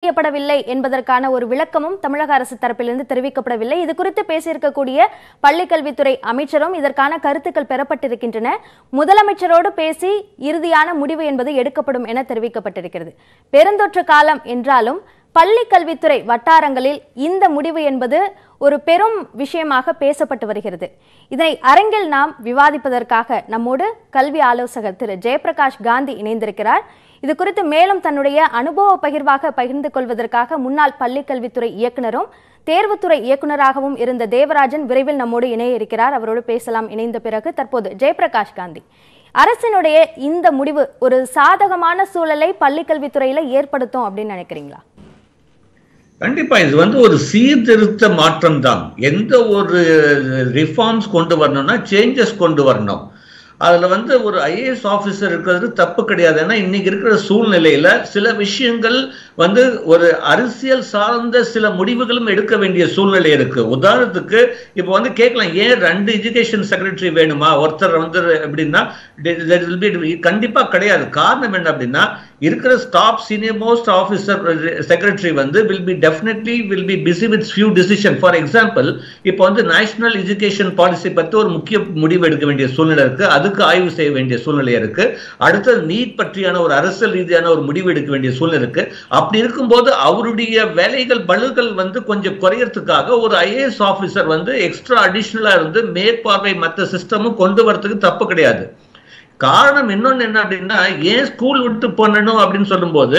செய்யப்படவில்லை என்பதற்கான ஒரு விளக்கமும் தமிழக அரசு தரப்பிலிருந்து தெரிவிக்கப்படவில்லை இது குறித்து பேசியிருக்கக்கூடிய பள்ளிக்கல்வித்துறை அமைச்சரும் இதற்கான கருத்துக்கள் பெறப்பட்டிருக்கின்றன முதலமைச்சரோடு பேசி இறுதியான முடிவு என்பது எடுக்கப்படும் என தெரிவிக்கப்பட்டிருக்கிறது பெருந்தொற்று காலம் என்றாலும் பள்ளி கல்வித்துறை வட்டாரங்களில் இந்த முடிவு என்பது ஒரு பெரும் விஷயமாக பேசப்பட்டு வருகிறது இதனை அரங்கில் நாம் விவாதிப்பதற்காக நம்மோடு கல்வி ஆலோசகர் திரு ஜெயபிரகாஷ் காந்தி இணைந்திருக்கிறார் இது குறித்து மேலும் தன்னுடைய அனுபவ பகிர்வாக பகிர்ந்து கொள்வதற்காக முன்னாள் பள்ளி கல்வித்துறை இயக்குனரும் தேர்வுத்துறை இயக்குனராகவும் இருந்த தேவராஜன் விரைவில் நம்மோடு இணைய இருக்கிறார் அவரோடு பேசலாம் இணைந்த பிறகு தற்போது ஜெயபிரகாஷ் காந்தி அரசினுடைய இந்த முடிவு ஒரு சாதகமான சூழலை பள்ளிக்கல்வித்துறையில ஏற்படுத்தும் அப்படின்னு நினைக்கிறீங்களா கண்டிப்பா இது வந்து ஒரு சீர்திருத்த மாற்றம் தான் எந்த ஒரு ரிஃபார்ம்ஸ் கொண்டு வரணும்னா சேஞ்சஸ் கொண்டு வரணும் அதுல வந்து ஒரு ஐஏஎஸ் ஆஃபீஸர் இருக்கிறது தப்பு கிடையாது ஏன்னா இன்னைக்கு இருக்கிற சூழ்நிலையில சில விஷயங்கள் வந்து ஒரு அரசியல் சார்ந்த சில முடிவுகளும் எடுக்க வேண்டிய சூழ்நிலை இருக்கு உதாரணத்துக்கு இப்போ வந்து கேட்கலாம் ஏன் ரெண்டு எஜுகேஷன் செக்ரட்டரி வேணுமா ஒருத்தர் வந்து எப்படின்னா கண்டிப்பா கிடையாது காரணம் என்ன அப்படின்னா இருக்கிற staff senior most officer secretary வந்து will be definitely will be busy with few decision for example இப்போ வந்து நேஷனல் எஜுகேஷன் பாலிசி பற்றி ஒரு முக்கிய முடிவு எடுக்க வேண்டிய சூழ்நிலை இருக்கு அதுக்கு ஆய்வு செய்ய வேண்டிய சூழ்நிலை இருக்கு அடுத்தது நீட் பற்றியான ஒரு அரசியல் ரீதியான ஒரு முடிவு எடுக்க வேண்டிய சூழ்நிலை இருக்கு அப்படி இருக்கும்போது அவருடைய வேலைகள் பழுகள் வந்து கொஞ்சம் குறையறதுக்காக ஒரு ஐஏஎஸ் ஆஃபீஸர் வந்து எக்ஸ்ட்ரா அடிஷ்னலா இருந்து மேற்பார்வை மற்ற சிஸ்டமும் கொண்டு வரதுக்கு தப்பு கிடையாது காரணம் இன்னொன்னு என்ன அப்படின்னா ஏன் ஸ்கூல் விட்டு பண்ணணும் அப்படின்னு சொல்லும்போது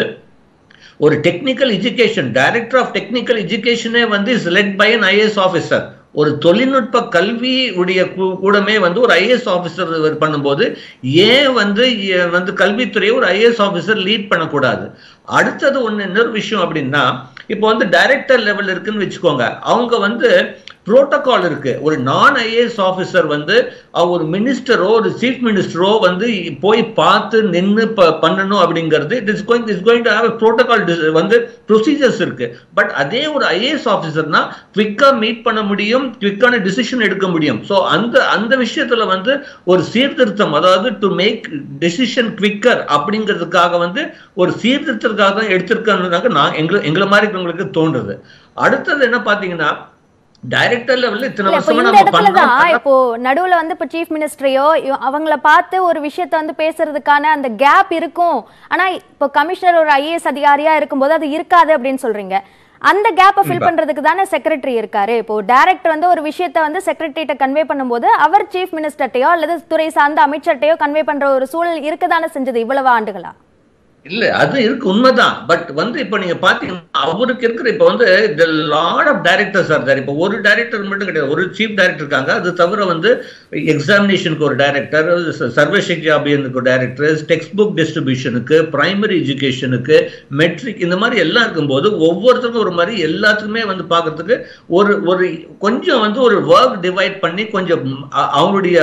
ஒரு technical education director of technical எஜுகேஷனே வந்து is led by an IAS officer ஒரு தொழில்நுட்ப கல்வி உடைய கூடமே வந்து ஒரு ஐஏஎஸ் ஆஃபீஸர் பண்ணும்போது ஏன் வந்து வந்து கல்வித்துறையை ஒரு ஐஏஎஸ் ஆஃபீஸர் லீட் பண்ணக்கூடாது அடுத்தது ஒன்று இன்னொரு விஷயம் அப்படின்னா இப்போ வந்து டைரக்டர் லெவல் இருக்குன்னு வச்சுக்கோங்க அவங்க வந்து புரோட்டோகால் இருக்கு ஒரு நான் ஐஏஎஸ் ஆஃபீஸர் வந்து ஒரு மினிஸ்டரோ ஒரு சீஃப் மினிஸ்டரோ வந்து போய் பார்த்து நின்று பண்ணணும் அப்படிங்கிறது it is going is going to have protocol வந்து ப்ரொசீஜர்ஸ் இருக்கு பட் அதே ஒரு ஐஏஎஸ் ஆஃபீஸர்னா குவிக்காக மீட் பண்ண முடியும் குவிக்கான டிசிஷன் எடுக்க முடியும் ஸோ அந்த அந்த விஷயத்துல வந்து ஒரு சீர்திருத்தம் அதாவது டு மேக் டெசிஷன் குவிக்கர் அப்படிங்கிறதுக்காக வந்து ஒரு சீர்திருத்தத்துக்காக தான் எடுத்திருக்காங்க நான் எங்களை எங்களை மாதிரி இருக்கிறவங்களுக்கு தோன்றுது அடுத்தது என்ன பார்த்தீங்கன்னா டைரக்டர் லெவல்ல இத்தனை வருஷமா இந்த இடத்துல தான் இப்போ நடுவுல வந்து இப்போ சீஃப் மினிஸ்டரையோ அவங்கள பார்த்து ஒரு விஷயத்த வந்து பேசுறதுக்கான அந்த கேப் இருக்கும் ஆனா இப்போ கமிஷனர் ஒரு ஐஏஎஸ் அதிகாரியா இருக்கும்போது அது இருக்காது அப்படின்னு சொல்றீங்க அந்த கேப்பை ஃபில் பண்றதுக்கு தானே செக்ரட்டரி இருக்காரு இப்போ டைரக்டர் வந்து ஒரு விஷயத்த வந்து செக்ரட்டரிட்ட கன்வே பண்ணும்போது அவர் சீஃப் மினிஸ்டர்ட்டையோ அல்லது துறை சார்ந்த அமைச்சர்ட்டையோ கன்வே பண்ற ஒரு சூழல் இருக்கதானே செஞ்சது இவ்வளவு ஆண்டுகளா இல்ல அது இருக்கு உண்மைதான் பட் வந்து இப்ப நீங்க பாத்தீங்கன்னா அவருக்கு இருக்கிற இப்ப வந்து லாட் ஆஃப் டைரக்டர்ஸ் ஆர் தார் இப்ப ஒரு டைரக்டர் மட்டும் கிடையாது ஒரு சீஃப் டைரக்டர் இருக்காங்க அது தவிர வந்து எக்ஸாமினேஷனுக்கு ஒரு டைரக்டர் சர்வசிக்ஷா அபியானுக்கு ஒரு டைரக்டர் டெக்ஸ்ட் புக் டிஸ்ட்ரிபியூஷனுக்கு பிரைமரி எஜுகேஷனுக்கு மெட்ரிக் இந்த மாதிரி எல்லாம் இருக்கும்போது ஒவ்வொருத்தருக்கும் ஒரு மாதிரி எல்லாத்துக்குமே வந்து பார்க்கறதுக்கு ஒரு ஒரு கொஞ்சம் வந்து ஒரு ஒர்க் டிவைட் பண்ணி கொஞ்சம் அவங்களுடைய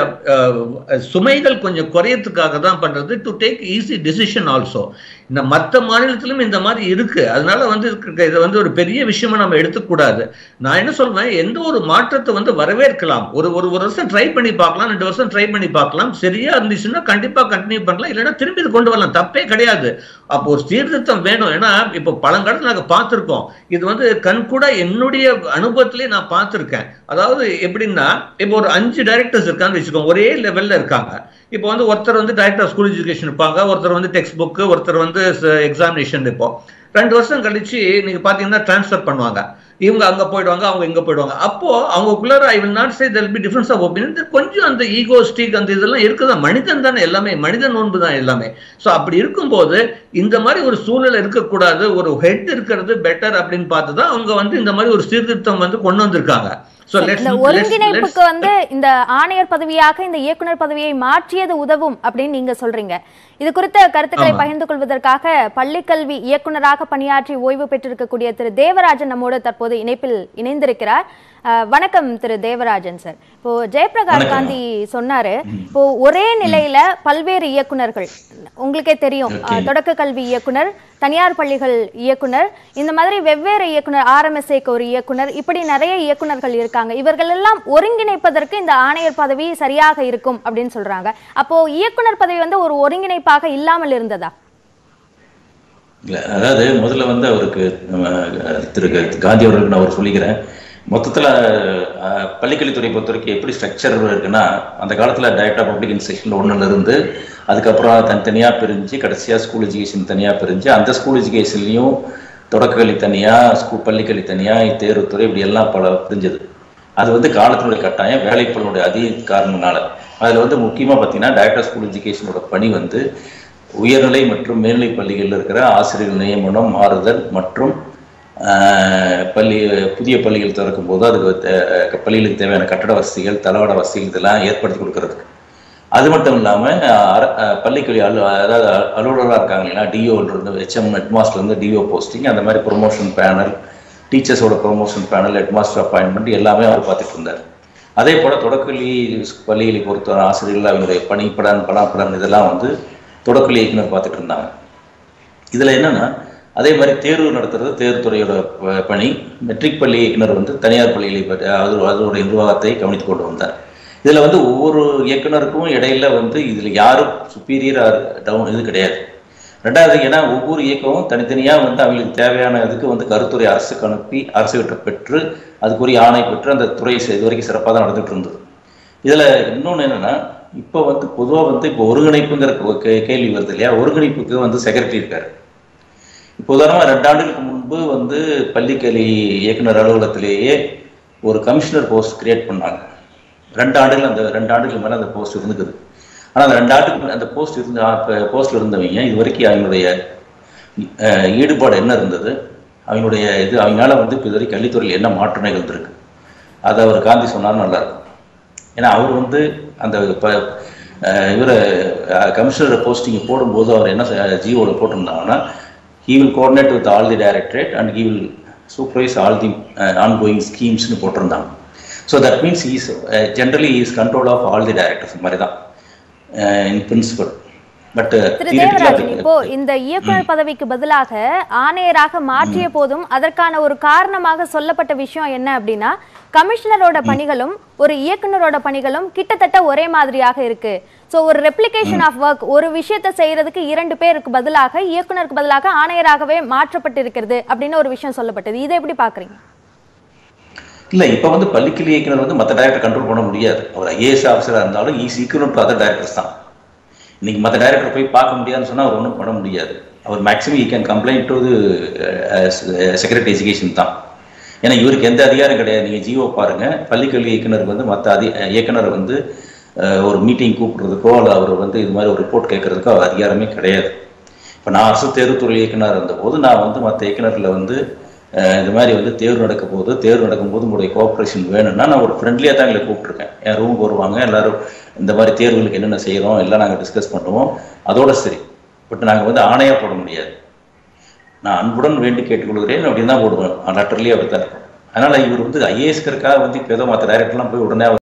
சுமைகள் கொஞ்சம் குறையத்துக்காக தான் பண்றது to take easy decision also இந்த மற்ற மாநிலத்திலும் இந்த மாதிரி இருக்கு அதனால வந்து இதை வந்து ஒரு பெரிய விஷயமா நம்ம எடுத்துக்கூடாது நான் என்ன சொல்றேன் எந்த ஒரு மாற்றத்தை வந்து வரவேற்கலாம் ஒரு ஒரு வருஷம் ட்ரை பண்ணி பார்க்கலாம் ரெண்டு வருஷம் ட்ரை பண்ணி பார்க்கலாம் சரியா இருந்துச்சுன்னா கண்டிப்பா கண்டினியூ பண்ணலாம் இல்லைன்னா திரும்பி இது கொண்டு வரலாம் தப்பே கிடையாது அப்போ ஒரு சீர்திருத்தம் வேணும் ஏன்னா இப்போ பழங்காலத்தில் நாங்கள் பார்த்துருக்கோம் இது வந்து கண்கூட என்னுடைய அனுபவத்திலே நான் பார்த்துருக்கேன் அதாவது எப்படின்னா இப்போ ஒரு அஞ்சு டைரக்டர்ஸ் இருக்கான்னு வச்சுக்கோங்க ஒரே லெவல்ல இருக்காங்க இப்போ வந்து ஒருத்தர் வந்து டைரக்டர் ஸ்கூல் எஜுகேஷன் இருப்பாங்க ஒருத்தர் வந்து டெக்ஸ்ட் புக்கு ஒருத்தர் வந்து எக்ஸாமினேஷன் இருப்போம் ரெண்டு வருஷம் கழிச்சு நீங்க பாத்தீங்கன்னா டிரான்ஸ்ஃபர் பண்ணுவாங்க இவங்க அங்க போயிடுவாங்க அவங்க இங்க போயிடுவாங்க அப்போ அவங்களுக்குள்ளார I will not say there'll be difference of opinion கொஞ்சம் அந்த ஈகோஸ்டிக் அந்த இதெல்லாம் இருக்குதான் மனிதன் தானே எல்லாமே மனித நோன்பு தான் எல்லாமே ஸோ அப்படி இருக்கும்போது இந்த மாதிரி ஒரு சூழ்நிலை இருக்கக்கூடாது ஒரு ஹெட் இருக்கிறது பெட்டர் அப்படின்னு பார்த்து தான் அவங்க வந்து இந்த மாதிரி ஒரு சீர்திருத்தம் வந்து கொண்டு வந்திருக்காங்க இந்த ஒருங்கிணைப்புக்கு வந்து இந்த ஆணையர் பதவியாக இந்த இயக்குனர் பதவியை மாற்றியது உதவும் அப்படின்னு நீங்க சொல்றீங்க இது குறித்த கருத்துக்களை பகிர்ந்து கொள்வதற்காக பள்ளிக்கல்வி இயக்குனராக பணியாற்றி ஓய்வு பெற்றிருக்கக்கூடிய திரு தேவராஜன் நம்மோடு தற்போது இணைப்பில் இணைந்திருக்கிறார் வணக்கம் திரு தேவராஜன் சார் இப்போ ஜெயபிரகாஷ் காந்தி சொன்னாரு இப்போ ஒரே நிலையில பல்வேறு இயக்குனர்கள் உங்களுக்கே தெரியும் தொடக்க கல்வி இயக்குனர் தனியார் பள்ளிகள் இயக்குனர் இந்த மாதிரி வெவ்வேறு இயக்குனர் ஆர்எம்எஸ்ஏக்கு ஒரு இயக்குனர் இப்படி நிறைய இயக்குனர்கள் இருக்காங்க இவர்கள் எல்லாம் ஒருங்கிணைப்பதற்கு இந்த ஆணையர் பதவி சரியாக இருக்கும் அப்படின்னு சொல்றாங்க அப்போ இயக்குனர் பதவி வந்து ஒரு ஒருங்கிணைப்பாக இல்லாமல் இருந்ததா இல்லை அதாவது முதல்ல வந்து அவருக்கு நம்ம, அஹ், திரு க- காந்தி அவர்களுக்கு நான் அவர் சொல்லிக்கிறேன் மொத்தத்தில் பள்ளிக்கல்வித்துறை பொறுத்த வரைக்கும் எப்படி ஸ்ட்ரக்சர் இருக்குன்னா அந்த காலத்தில் டைரக்ட் ஆஃப் பப்ளிக் இன்ஸ்ட்ரக்ஷனில் ஒன்றுல இருந்து அதுக்கப்புறம் தனித்தனியாக பிரிஞ்சு கடைசியாக ஸ்கூல் எஜுகேஷன் தனியாக பிரிஞ்சு அந்த ஸ்கூல் எஜுகேஷன்லையும் தொடக்கக்கல்வி தனியாக ஸ்கூல் பள்ளிக்கல்வி தனியாக தேர்வுத்துறை இப்படி எல்லாம் பல பிரிஞ்சது அது வந்து காலத்தினுடைய கட்டாயம் வேலைப்பளுடைய அதிக காரணங்களால அதில் வந்து முக்கியமாக பார்த்தீங்கன்னா டைரக்டர் ஸ்கூல் எஜுகேஷனோட பணி வந்து உயர்நிலை மற்றும் மேல்நிலை பள்ளிகளில் இருக்கிற ஆசிரியர் நியமனம் மாறுதல் மற்றும் ஆஹ், பள்ளி புதிய பள்ளிகள் திறக்கும் போது அதுக்கு தே- பள்ளிகளுக்கு தேவையான கட்டட வசதிகள் தளவாட வசதிகள் இதெல்லாம் ஏற்படுத்தி கொடுக்கறதுக்கு அது மட்டும் இல்லாமல் பள்ளிக்கல்வி அலு அதாவது அலுவலராக இருக்காங்க இல்லைங்களா டிஓலேருந்து ஹெச்எம் ஹெட்மாஸ்டர்லேருந்து டிஓ போஸ்டிங் அந்த மாதிரி ப்ரொமோஷன் பேனல் டீச்சர்ஸோட ப்ரொமோஷன் பேனல் ஹெட்மாஸ்டர் அப்பாயின்மெண்ட் எல்லாமே அவர் பார்த்துட்டு இருந்தார் அதே போல் தொடக்கல்வி பள்ளிகளை பொறுத்தவரை ஆசிரியர்கள் அவங்களுடைய பணிப்படன் பலாப்படன் இதெல்லாம் வந்து தொடக்கல்வி இயக்குனர் பார்த்துட்டு இருந்தாங்க இதில் என்னன்னா அதே மாதிரி தேர்வு நடத்துறது தேர்வுத்துறையோட ப- பணி மெட்ரிக் பள்ளி இயக்குனர் வந்து தனியார் பள்ளிகளை பற்றி அது அதனுடைய நிர்வாகத்தை கவனித்து கொண்டு வந்தார் இதில் வந்து ஒவ்வொரு இயக்குனருக்கும் இடையில வந்து இதில் யாரும் சுப்பீரியர் டவுன் இது கிடையாது ரெண்டாவது ஏன்னா ஒவ்வொரு இயக்கமும் தனித்தனியாக வந்து அவங்களுக்கு தேவையான இதுக்கு வந்து கருத்துறை அரசுக்கு அனுப்பி அரசு கிட்ட பெற்று அதுக்குரிய ஆணை பெற்று அந்த துறை இது வரைக்கும் சிறப்பாக தான் நடந்துட்டு இருந்தது இதில் இன்னொன்று என்னன்னா இப்போ வந்து பொதுவாக வந்து இப்போ ஒருங்கிணைப்புங்கிற கே- கே- கேள்வி வருது இல்லையா ஒருங்கிணைப்புக்கு வந்து செக்ரட்டரி இருக்காரு இப்போ உதாரணமாக ரெண்டு ஆண்டுகளுக்கு முன்பு வந்து பள்ளிக்கல்வி இயக்குனர் அலுவலகத்திலேயே ஒரு கமிஷனர் போஸ்ட் கிரியேட் பண்ணாங்க ரெண்டு ஆண்டுகள் அந்த ரெண்டு ஆண்டுகள் மேலே அந்த போஸ்ட் இருந்துக்குது ஆனால் அந்த ரெண்டு ஆண்டுக்கு அந்த போஸ்ட் இருந்த போஸ்ட்ல இருந்தவங்க இது வரைக்கும் அவங்களுடைய அஹ், ஈடுபாடு என்ன இருந்தது அவங்களுடைய இது அவங்களால வந்து இப்போ இது வரைக்கும் கல்வித்துறையில் என்ன மாற்றம் நிகழ்ந்திருக்கு அதை அவர் காந்தி சொன்னாலும் நல்லா இருக்கும் ஏன்னா அவர் வந்து அந்த இப்போ இவர் கமிஷனர் போஸ்டிங் போடும்போது அவர் என்ன ஜிஓவில் போட்டிருந்தாங்கன்னா he will coordinate with all the directorate and he will supervise all the ongoing ஸ்கீம்ஸ்னு போட்டிருந்தாங்க so that means is generally is control of all the directors மாதிரி தான் இன் பிரின்சிபல் பட் திரு தேவராஜன் இப்போ இந்த இயக்குனர் பதவிக்கு பதிலாக ஆணையராக மாற்றிய போதும் அதற்கான ஒரு காரணமாக சொல்லப்பட்ட விஷயம் என்ன அப்படின்னா கமிஷனரோட பணிகளும் ஒரு இயக்குனரோட பணிகளும் கிட்டத்தட்ட ஒரே மாதிரியாக இருக்கு சோ ஒரு ரெப்ளிகேஷன் ஆஃப் ஒர்க் ஒரு விஷயத்தை செய்யறதுக்கு இரண்டு பேருக்கு பதிலாக இயக்குனருக்கு பதிலாக ஆணையராகவே மாற்றப்பட்டிருக்கிறது அப்படின்னு ஒரு விஷயம் சொல்லப்பட்டது இதை எப்படி பாக்குறீங்க இல்லை இப்போ வந்து பள்ளிக்கல்வி இயக்குனர் வந்து மற்ற டைரக்டர் கண்ட்ரோல் பண்ண முடியாது அவர் ஐஏஎஸ் ஆஃபீஸராக இருந்தாலும் is equal to other directors தான் இன்னைக்கு மற்ற டைரக்டர் போய் பார்க்க முடியாதுன்னு சொன்னால் அவர் ஒன்றும் பண்ண முடியாது அவர் maximum he can complaint to secretary education தான் ஏன்னா இவருக்கு எந்த அதிகாரம் கிடையாது நீங்கள் ஜிஓ பாருங்க பள்ளிக்கல்வி இயக்குனர் வந்து மற்ற அதி இயக்குனர் வந்து அஹ், ஒரு மீட்டிங் கூப்பிடுறதுக்கோ அல்ல அவர் வந்து இது மாதிரி ஒரு ரிப்போர்ட் கேட்கறதுக்கோ அவர் அதிகாரமே கிடையாது இப்போ நான் அரசு தேர்வுத்துறை இயக்குனர் இருந்தபோது நான் வந்து மற்ற இயக்குனரில் வந்து அஹ், இந்த மாதிரி வந்து தேர்வு நடக்க போது தேர்வு நடக்கும்போது உங்களுடைய கோஆப்ரேஷன் வேணும்னா நான் ஒரு ஃப்ரெண்ட்லியாக தான் எங்களை கூப்பிட்ருக்கேன் என் ரூமுக்கு வருவாங்க எல்லாரும் இந்த மாதிரி தேர்வுகளுக்கு என்னென்ன செய்கிறோம் எல்லாம் நாங்கள் டிஸ்கஸ் பண்ணுவோம் அதோட சரி பட் நாங்கள் வந்து ஆணையாக போட முடியாது நான் அன்புடன் வேண்டி கேட்டுக்கொள்கிறேன் அப்படின்னு தான் போடுவேன் லெட்டர்லேயே அப்படி தான் இருக்கும் அதனால் இவர் வந்து ஐஏஎஸ்கருக்காக வந்து இப்போ ஏதோ மற்ற டைரக்டர்லாம் போய் உடனே